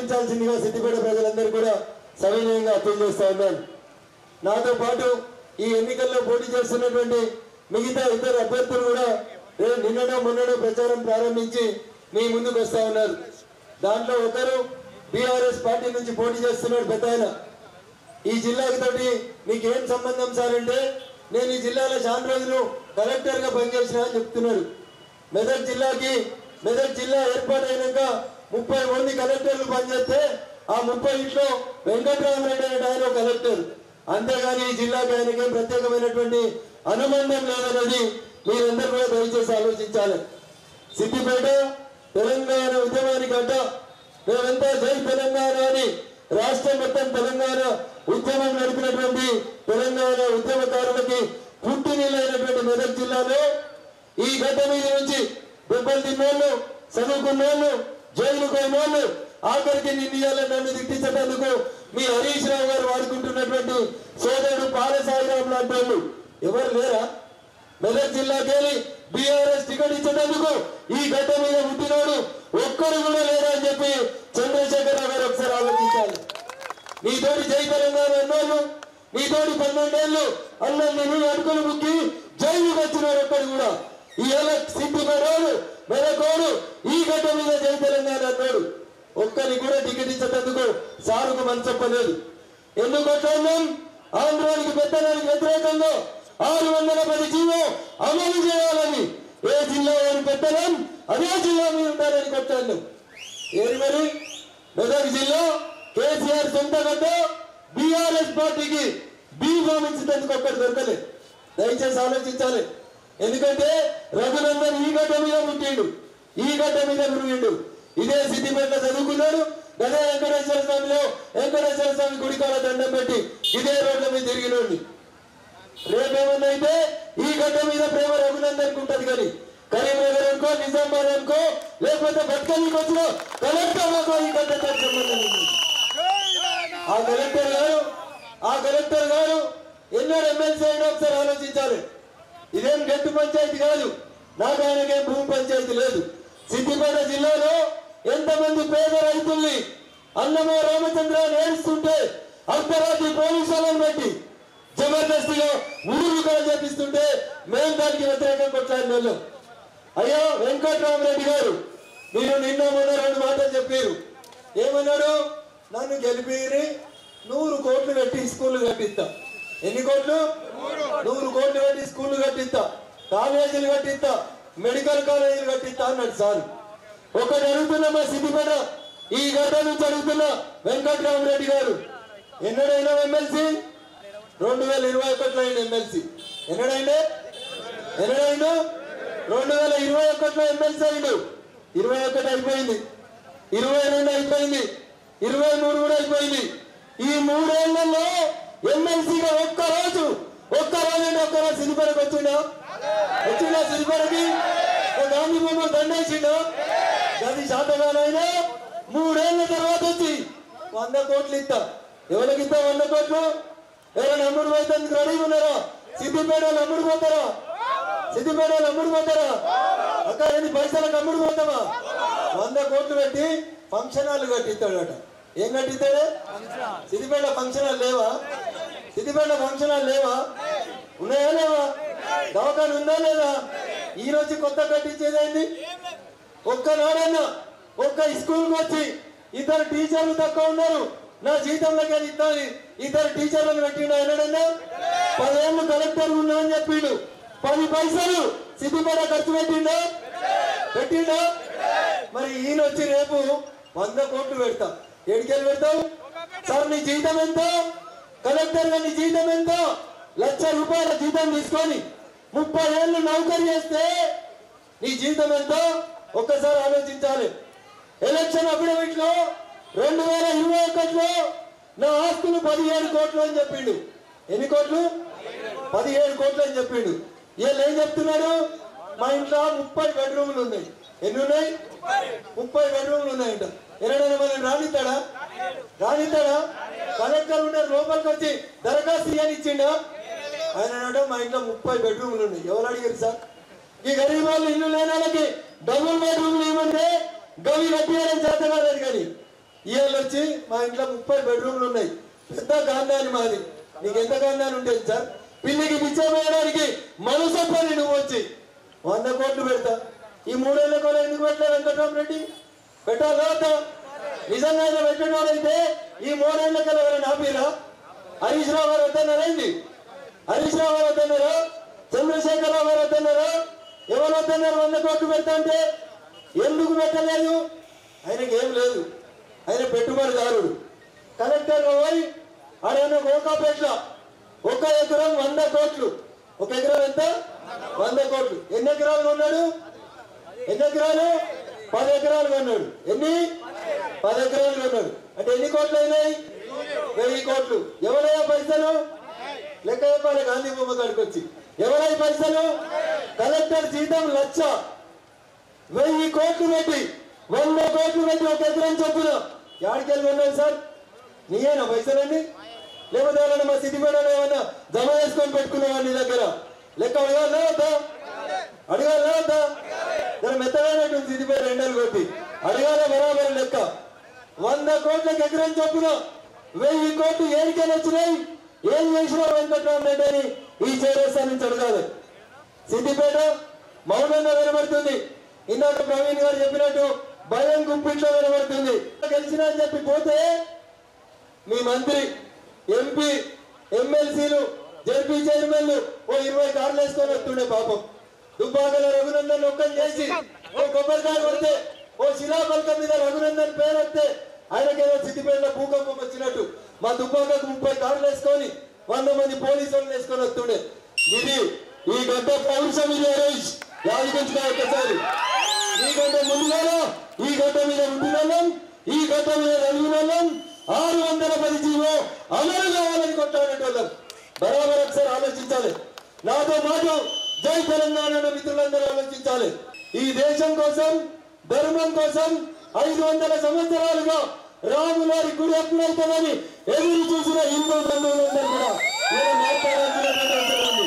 ఆలోచించాల్సిందిగా సిద్దిపేట ప్రజలందరూ కూడా సవినయంగా అర్థం చేస్తా ఉన్నాను నాతో పాటు ఈ ఎన్నికల్లో పోటీ చేస్తున్నటువంటి మిగతా ఇతర అభ్యర్థులు కూడా రేపు నిన్ననో మొన్ననో ప్రచారం ప్రారంభించి మీ ముందుకు వస్తా ఉన్నారు దాంట్లో ఒకరు బీఆర్ఎస్ పార్టీ నుంచి పోటీ చేస్తున్నాడు పెద్ద ఆయన ఈ జిల్లాకి తోటి నీకేం సంబంధం సార్ అంటే నేను ఈ జిల్లాలో చాలా రోజులు కలెక్టర్ గా పనిచేసిన అని చెప్తున్నాడు మెదక్ జిల్లాకి మెదక్ జిల్లా ఏర్పాటైనాక ముప్పై మంది కలెక్టర్లు పనిచేస్తే ఆ ముప్పై ఇంట్లో వెంకట్రామరెడ్డి అనే ఆయన ఒక కలెక్టర్ అంతేగాని ఈ జిల్లాకి ఆయనకి ఏం ప్రత్యేకమైనటువంటి అనుబంధం లేదన్నది మీరందరూ కూడా దయచేసి ఆలోచించాలి సిద్దిపేట తెలంగాణ ఉద్యమానికి అడ్డ మేమంతా జై తెలంగాణ అని రాష్ట్రం మొత్తం తెలంగాణ ఉద్యమం నడిపినటువంటి తెలంగాణ ఉద్యమకారులకి పుట్టినీళ్ళైనటువంటి మెదక్ జిల్లాలో ఈ గడ్డ మీద నుంచి దెబ్బలు తిన్నోళ్ళు చదువుకున్నోళ్ళు జైలు పోయినోళ్ళు ఆఖరికి నిందియాలని నన్ను తిట్టించేందుకు మీ హరీష్ రావు గారు వాడుకుంటున్నటువంటి సోదరుడు పాలసాయిరావు లాంటి వాళ్ళు ఎవరు లేరా మెదక్ జిల్లాకెళ్ళి బీఆర్ఎస్ టికెట్ ఇచ్చేందుకు ఈ గడ్డ మీద పుట్టినోడు ఒక్కరు కూడా లేరా అని చెప్పి చంద్రశేఖరరావు గారు ఒకసారి ఆలోచించాలి నీతోటి జై తెలంగాణ అన్నోళ్ళు నీతోటి పన్నెండేళ్ళు అన్న నేను అడుగులు ముక్కి జైలుకి వచ్చినాడు ఒక్కడు కూడా ఇవాళ సిద్ధిపడోడు మెదకోడు ఈ గడ్డ మీద జై తెలంగాణ అన్నాడు ఒక్కరికి కూడా టికెట్ ఇచ్చేందుకు సారుకు మనసు చెప్పలేదు ఎందుకు కొట్లాడినాం ఆంధ్రానికి పెత్తనానికి వ్యతిరేకంగా ఆరు వందల పది జీవో అమలు చేయాలని ఏ జిల్లా వారి పెత్తనం అదే జిల్లా మీద ఉండాలని కొట్లాడినాం ఏది మరి మెదక్ జిల్లా కేసీఆర్ సొంత గడ్డ బీఆర్ఎస్ పార్టీకి బీ ఫామ్ ఇచ్చేందుకు ఒక్కటి దొరకలేదు దయచేసి ఆలోచించాలి ఎందుకంటే రఘునందన్ ఈ గడ్డ మీద పుట్టిండు ఈ గడ్డ మీద గురువిండు ఇదే సిద్దిపేట చదువుకున్నాడు గదే వెంకటేశ్వర స్వామిలో వెంకటేశ్వర స్వామి గుడికాల దండం పెట్టి ఇదే రోడ్ల మీద తిరిగినోడిని రేపేమన్నా అయితే ఈ గడ్డ మీద ప్రేమ రఘునందన్ ఉంటది కానీ కరీంనగర్ అనుకో నిజామాబాద్ అనుకో లేకపోతే బతుకల్లికి వచ్చిన కలెక్టర్ అనుకో ఈ గడ్డతో సంబంధం ఉంది ఆ కలెక్టర్ గారు ఆ కలెక్టర్ గారు ఎన్నో ఎమ్మెల్సీ అయినా ఒకసారి ఆలోచించాలి ఇదేం గట్టు పంచాయతీ కాదు నాకు ఆయనకేం భూమి పంచాయతీ లేదు సిద్దిపేట జిల్లాలో ఎంతమంది పేద రైతుల్ని అన్నమో రామచంద్ర నేర్చుతుంటే అర్ధరాత్రి పోలీసు వాళ్ళని పెట్టి జబర్దస్తిగా ఊరు కూడా చేపిస్తుంటే మేము దానికి వ్యతిరేకంగా కొట్లాడిన వాళ్ళం అయ్యో వెంకట్రామరెడ్డి గారు మీరు నిన్న మొన్న రెండు మాటలు చెప్పారు ఏమన్నాడు నన్ను గెలిపిరి నూరు కోట్లు పెట్టి స్కూల్ కట్టిస్తా ఎన్ని కోట్లు నూరు కోట్లు పెట్టి స్కూల్ కట్టిస్తా కాలేజీలు కట్టిస్తా మెడికల్ కాలేజీలు కట్టిస్తా అన్నాడు సార్ ఒకటి అడుగుతున్నా మా సిద్దిపేట ఈ గడ్డ నుంచి అడుగుతున్నా వెంకట్రామరెడ్డి గారు ఎన్నడైనా ఎమ్మెల్సీ రెండు వేల ఇరవై ఒకటిలో అయిన ఎమ్మెల్సీ ఎన్నడైండే ఎన్నడైండు రెండు వేల ఇరవై ఒకటిలో ఎమ్మెల్సీ అయిండు ఇరవై ఒకటి అయిపోయింది ఇరవై రెండు అయిపోయింది ఇరవై మూడు కూడా అయిపోయింది ఈ మూడేళ్లలో ఎమ్మెల్సీగా ఒక్క రోజు ఒక్క రోజు అంటే ఒక్క రోజు సిరిపరకు వచ్చిండా వచ్చిండా సిరిపరకి ఓ గాంధీ బొమ్మ దండేసిండా అది శాతగానైనా మూడేళ్ల తర్వాత వచ్చి వంద కోట్లు ఇస్తా ఎవరికి ఇస్తా వంద కోట్లు ఎవరైనా అమ్ముడు పోతే రెడీగా ఉన్నారా సిద్దిపేట వాళ్ళు అమ్ముడు పోతారా సిద్దిపేట వాళ్ళు అమ్ముడు పోతారా అక్క ఏంది పైసలకు అమ్ముడు పోతామా వంద కోట్లు పెట్టి ఫంక్షన్ హాల్ కట్టిస్తాడట ఏం కట్టిస్తాడు సిద్దిపేట ఫంక్షన్ హాల్ లేవా సిద్దిపేట ఫంక్షన్ హాల్ లేవా ఉన్నాయా లేవా దవాఖాన ఉందా లేదా ఈ రోజు కొత్త కట్టించేది ఒక్క నాడన్నా ఒక్క స్కూల్కి వచ్చి ఇద్దరు టీచర్లు తక్కువ ఉన్నారు నా జీతంలోకి అది ఇద్దాం ఇద్దరు టీచర్లను పెట్టిండు ఆయనడన్నా పదేళ్ళు కలెక్టర్ ఉన్నా అని చెప్పిండు పది పైసలు సిద్దిపేట ఖర్చు పెట్టిండా పెట్టిండా మరి ఈయన వచ్చి రేపు వంద కోట్లు పెడతా ఏడికెళ్ళి పెడతావు సార్ నీ జీతం ఎంత కలెక్టర్ గా నీ జీతం ఎంత లక్ష రూపాయల జీతం తీసుకొని ముప్పై ఏళ్ళు నౌకరీ చేస్తే నీ జీతం ఎంత ఒక్కసారి ఆలోచించాలి ఎలక్షన్ అఫిడవిట్ లో రెండు వేల ఇరవై ఒకటిలో నా ఆస్తులు పదిహేడు కోట్లు అని చెప్పిండు ఎన్ని కోట్లు పదిహేడు కోట్లు అని చెప్పిండు వీళ్ళు ఏం చెప్తున్నాడు మా ఇంట్లో ముప్పై బెడ్రూమ్లు ఉన్నాయి ఎన్ని ఉన్నాయి ముప్పై బెడ్రూమ్లు ఉన్నాయంట ఎన్నడైనా మనం రానిస్తాడా రానిస్తాడా కలెక్టర్ ఉండే లోపలికి వచ్చి దరఖాస్తు ఇయ్యని ఇచ్చిండా ఆయన అన్నాడు మా ఇంట్లో ముప్పై బెడ్రూమ్లు ఉన్నాయి ఎవరు అడిగారు సార్ ఈ గరీబ్ వాళ్ళు ఇల్లు లేని వాళ్ళకి డబుల్ బెడ్రూమ్లు ఇవ్వండి గవి కట్టియాలని చేత కాలేదు కానీ ఇవాళ వచ్చి మా ఇంట్లో ముప్పై బెడ్రూమ్లు ఉన్నాయి పెద్ద గాంధాని మాది నీకు ఎంత గాంధాని ఉంటుంది సార్ పిల్లికి పిచ్చబోయడానికి మనసు పని నువ్వు వచ్చి వంద కోట్లు పెడతా ఈ మూడేళ్ల కూడా ఎందుకు పెట్టలేదు వెంకటరామరెడ్డి పెట్టాలా వద్దా? నిజంగా ఆయన పెట్టినోడైతే ఈ మూడేళ్ల కల్లా ఎవరైనా ఆపిరా హరీష్ రావు గారు వద్దన్నారండి హరీష్ రావు గారు వద్దన్నారా చంద్రశేఖర్ రావు గారు వద్దన్నారా ఎవరు వద్దన్నారు వంద కోట్లు పెడతా అంటే ఎందుకు పెట్టలేదు ఆయనకి ఏం లేదు ఆయన పెట్టుబడిదారుడు కలెక్టర్ పోయి ఆయన గోకాపేట్ల ఒక ఎకరం వంద కోట్లు ఒక ఎకరం ఎంత వంద కోట్లు ఎన్ని ఎకరాలు కొన్నాడు ఎన్ని ఎకరాలు పది ఎకరాలు కొన్నాడు ఎన్ని పది ఎకరాలు కొన్నాడు అంటే ఎన్ని కోట్లు అయినాయి వెయ్యి కోట్లు ఎవరయ్యా పైసలు లెక్క చెప్పాలి గాంధీ బొమ్మ కాడికి వచ్చి ఎవరై పైసలు కలెక్టర్ జీతం లక్ష వెయ్యి కోట్లు పెట్టి వంద కోట్లు పెట్టి ఒక ఎకరం చొప్పున యాడికెళ్ళి ఉన్నాయి సార్ నీయేనా పైసలండి లేకపోతే ఎవరైనా మా సిద్దిపేటలో ఏమన్నా జమ చేసుకొని పెట్టుకున్నావా నీ దగ్గర లెక్క అడగాలి వద్దా అడగాలి వద్దా జర మెత్తగానట్టు సిద్దిపేట రెండలు కొట్టి అడగాలి బరాబర్ లెక్క వంద కోట్లకు ఎకరం చొప్పున వెయ్యి కోట్లు ఏడికని వచ్చినాయి ఏం చేసినావు వెంకట్రామరెడ్డి అని ఈ చేరేస్తా నుంచి అడగాలి సిద్దిపేట మౌనంగా వినబడుతుంది ఇందాక ప్రవీణ్ గారు చెప్పినట్టు భయం గుప్పిట్లో వినబడుతుంది గెలిచినా అని చెప్పి పోతే మీ మంత్రి ఎంపీ ఎమ్మెల్సీలు జడ్పీ చైర్మన్లు ఓ ఇరవై కార్లు వేసుకొని వస్తుండే పాపం దుబ్బాకల రఘునందన్ ఒక్కని చేసి ఓ కొబ్బరికాయ కొడితే ఓ శిలాపలకం మీద రఘునందన్ పేరు వస్తే ఆయనకేదో సిద్దిపేటలో భూకంపం వచ్చినట్టు మా దుబ్బాకకు ముప్పై కార్లు వేసుకొని వంద మంది పోలీసులను వేసుకొని వస్తుండే ఇది ఈ గడ్డ పౌరుషం ఇది హరీష్ యాదగించుకో ఒక్కసారి నీకంటే ముందుగానే ఈ గడ్డ మీద ఉంటున్నాం ఈ గడ్డ మీద నలుగున్నాం ఆరు వందల పది జీవో అమలు కావాలని కొట్టాడేటోళ్ళం బరాబర్ ఒకసారి ఆలోచించాలి నాతో పాటు జై తెలంగాణ అన్న మిత్రులందరూ ఆలోచించాలి ఈ దేశం కోసం ధర్మం కోసం ఐదు వందల సంవత్సరాలుగా రాములారి గుడి ఎప్పుడైతుందని ఎదురు చూసిన హిందూ బంధువులందరూ కూడా ఇలా మాట్లాడాల్సినటువంటి అవసరం ఉంది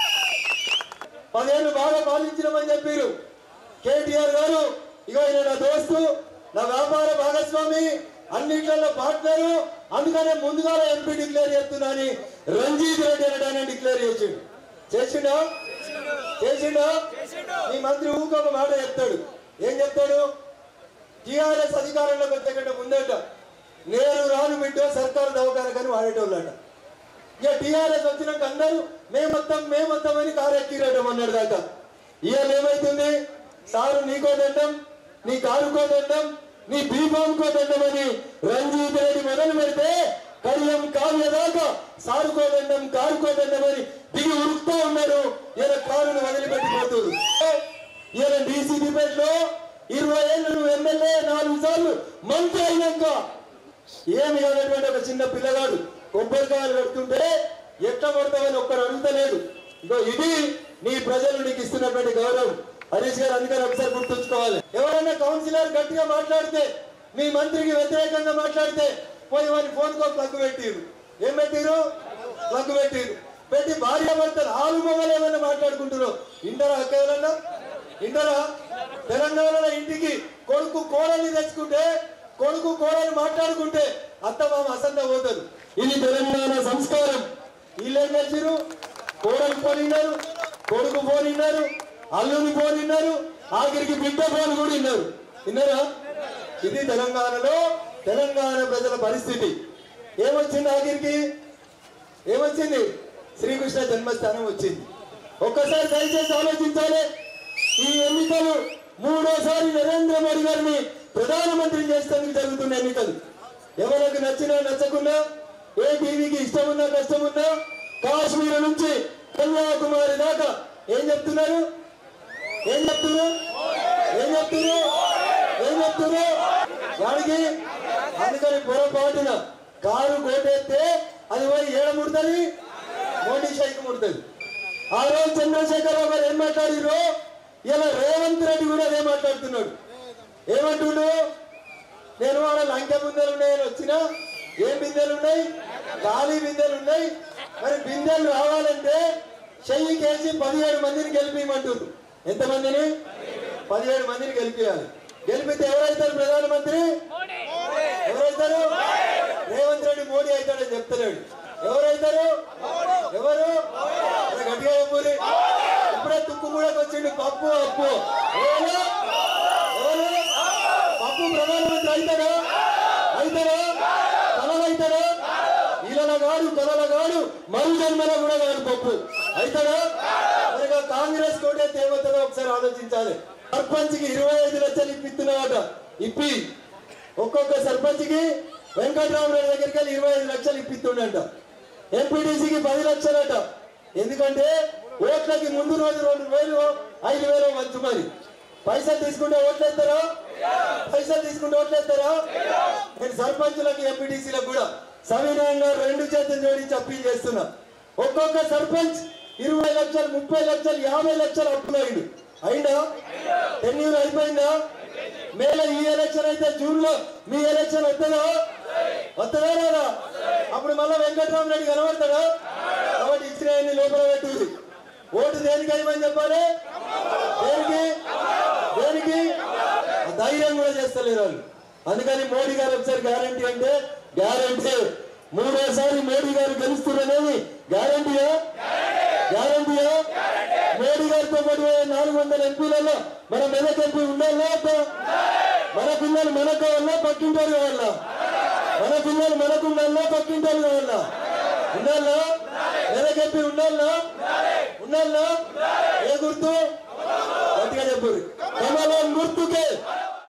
పదేళ్ళు బాగా పాలించినామని చెప్పారు కేటీఆర్ గారు ఇగో ఈయన నా దోస్తు నా వ్యాపార భాగస్వామి అన్నిట్లలో పార్ట్నరు అందుకనే ముందుగా ఎంపీ డిక్లేర్ చేస్తున్నాని రంజిత్ రెడ్డి అనడాన్ని డిక్లేర్ చేసిండు చేసిండా చేసిండా మీ మంత్రి ఊకొక మాట చెప్తాడు ఏం చెప్తాడు టిఆర్ఎస్ అధికారంలోకి వచ్చే కంటే ముందట నేను రాను బిడ్డ సర్కారు దవాఖానకని వాడేటోళ్ళట ఇక టిఆర్ఎస్ వచ్చినాక అందరూ మేమొత్తాం మేమొత్తాం అని కారు ఎక్కిరటం అన్నాడు దాకా ఇవాళ ఏమైతుంది సారు నీకో దండం నీ కారుకో దండం నీ బీఫామ్కో దండం అని రంజిత్ రెడ్డి మొదలు పెడితే కడియం కావ్య దాకా సారుకో దండం కారుకో దండం అని దిగి ఉరుకుతూ ఉన్నాడు ఇలా కారును వదిలిపెట్టిపోతుంది ఇలా డీసీపీ లో ఇరవై ఏళ్ళు నువ్వు ఎమ్మెల్యే నాలుగు సార్లు మంత్రి అయినాక ఏమి కానటువంటి ఒక చిన్న పిల్లగాడు కొబ్బరికాయలు పెడుతుంటే ఎట్లా కొడతామని ఒక్కరు అడుగుతలేడు ఇగో ఇది నీ ప్రజలు నీకు ఇస్తున్నటువంటి గౌరవం హరీష్ గారు అందుకని ఒకసారి గుర్తుంచుకోవాలి ఎవరైనా కౌన్సిలర్ గట్టిగా మాట్లాడితే మీ మంత్రికి వ్యతిరేకంగా మాట్లాడితే పోయి వారి ఫోన్ కో ప్లగ్ పెట్టిరు ఏం పెట్టిరు ప్లగ్ పెట్టిరు పెట్టి భార్య భర్తలు ఆలు మొగలు ఏమైనా మాట్లాడుకుంటారు ఇంటరా అక్క ఎవరన్నా ఇంటరా తెలంగాణలో ఇంటికి కొడుకు కోడల్ని తెచ్చుకుంటే కొడుకు కోడలు మాట్లాడుకుంటే అత్త మామ అసంత పోతారు ఇది తెలంగాణ సంస్కారం వీళ్ళేం చేసిరు కోడలు పోనిన్నారు కొడుకు పోనిన్నారు అల్లుని పోనిన్నారు ఆఖరికి బిడ్డ పోని కూడా విన్నారు విన్నారా ఇది తెలంగాణలో తెలంగాణ ప్రజల పరిస్థితి ఏమొచ్చింది ఆఖరికి ఏమొచ్చింది శ్రీకృష్ణ జన్మస్థానం వచ్చింది ఒక్కసారి దయచేసి ఆలోచించాలి ఈ ఎన్నికలు మూడోసారి నరేంద్ర మోడీ గారిని ప్రధానమంత్రి చేసేందుకు జరుగుతున్న ఎన్నికలు ఎవరికి నచ్చినా నచ్చకున్నా ఏ టీవీకి ఇష్టం ఉన్నా కష్టం ఉన్నా కాశ్మీర్ నుంచి కన్యాకుమారి దాకా ఏం చెప్తున్నారు ఏం చెప్తున్నారు ఏం చెప్తున్నారు ఏం చెప్తున్నారు వాడికి అందుకని పొరపాటున కారు కోటేస్తే అది పోయి ఏడ ముడుతుంది మోడీ షైక్ ముడుతుంది ఆ రోజు చంద్రశేఖరరావు గారు ఏం మాట్లాడిరో ఇలా రేవంత్ రెడ్డి కూడా అదే మాట్లాడుతున్నాడు ఏమంటుండు నేను వాళ్ళ లంకె బిందెలు ఉన్నాయని వచ్చినా ఏం బిందెలు ఉన్నాయి ఖాళీ బిందెలు ఉన్నాయి మరి బిందెలు రావాలంటే చెయ్యి కేసి పదిహేడు మందిని గెలిపిమంటుండ్రు ఎంతమందిని పదిహేడు మందిని గెలిపించాలి గెలిపితే ఎవరైతారు ప్రధానమంత్రి ఎవరు ఎవరైతారు రేవంత్ రెడ్డి మోడీ అవుతాడని చెప్తలేడు ఎవరైతారు ఎవరు అరే గట్టిగా చెప్పురి ఇప్పుడే తుక్కు కూడా వచ్చిండు పప్పు అప్పు ఎవరు ఎవరు పప్పు ప్రధానమంత్రి అవుతాడా అవుతాడా కలలు అవుతాడా ఈలన గాడు కలల గాడు మరు జన్మల కూడా గాడు పప్పు అవుతాడా మరి కాంగ్రెస్ కోటే తేవతలో ఒకసారి ఆలోచించాలి సర్పంచ్ కి ఇరవై ఐదు లక్షలు ఇప్పిస్తున్నాడట ఇప్పి ఒక్కొక్క సర్పంచ్ కి వెంకట్రామరెడ్డి దగ్గరికి వెళ్ళి ఇరవై ఐదు లక్షలు ఇప్పిస్తుండంట ఎంపీటీసీకి పది లక్షలట ఎందుకంటే ఓట్లకి ముందు రోజు రెండు వేలు ఐదు వేలు వంచు మరి పైసలు తీసుకుంటే ఓట్లేస్తారా పైసలు తీసుకుంటే ఓట్లేస్తారా నేను సర్పంచులకి ఎంపీటీసీలకు కూడా సవినయంగా రెండు చేతులు జోడించి అప్పీల్ చేస్తున్నా ఒక్కొక్క సర్పంచ్ ఇరవై లక్షలు ముప్పై లక్షలు యాభై లక్షలు అప్పులైండు అయినా టెన్యూర్ అయిపోయిందా మేలో ఈ ఎలక్షన్ అయితే జూన్ లో మీ ఎలక్షన్ వస్తుందా వస్తుందా రాదా అప్పుడు మళ్ళా వెంకటరామరెడ్డి కనబడతాడా కాబట్టి ఇచ్చిన ఆయన్ని లోపల పెట్టుది ఓటు దేనికి అయ్యమని చెప్పాలి దేనికి దేనికి ఆ ధైర్యం కూడా చేస్తలేరు వాళ్ళు అందుకని మోడీ గారు ఒకసారి గ్యారంటీ అంటే గ్యారంటీ మూడోసారి మోడీ గారు గెలుస్తున్నారనేది గ్యారంటీయా గ్యారంటీయా మోడీ గారితో పాటు నాలుగు వందల ఎంపీలలో మన మెదక్ ఎంపీ ఉండాలా వద్దా? మన పిల్లలు మనకు కావాలా పక్కింటోళ్ళు కావాలా మన పిల్లలు మనకు ఉండాలా పక్కింటోళ్ళు కావాలా ఉండాలా మెదక్ ఎంపీ ఉండాలా ఉండాలా ఏ గుర్తు గట్టిగా చెప్పు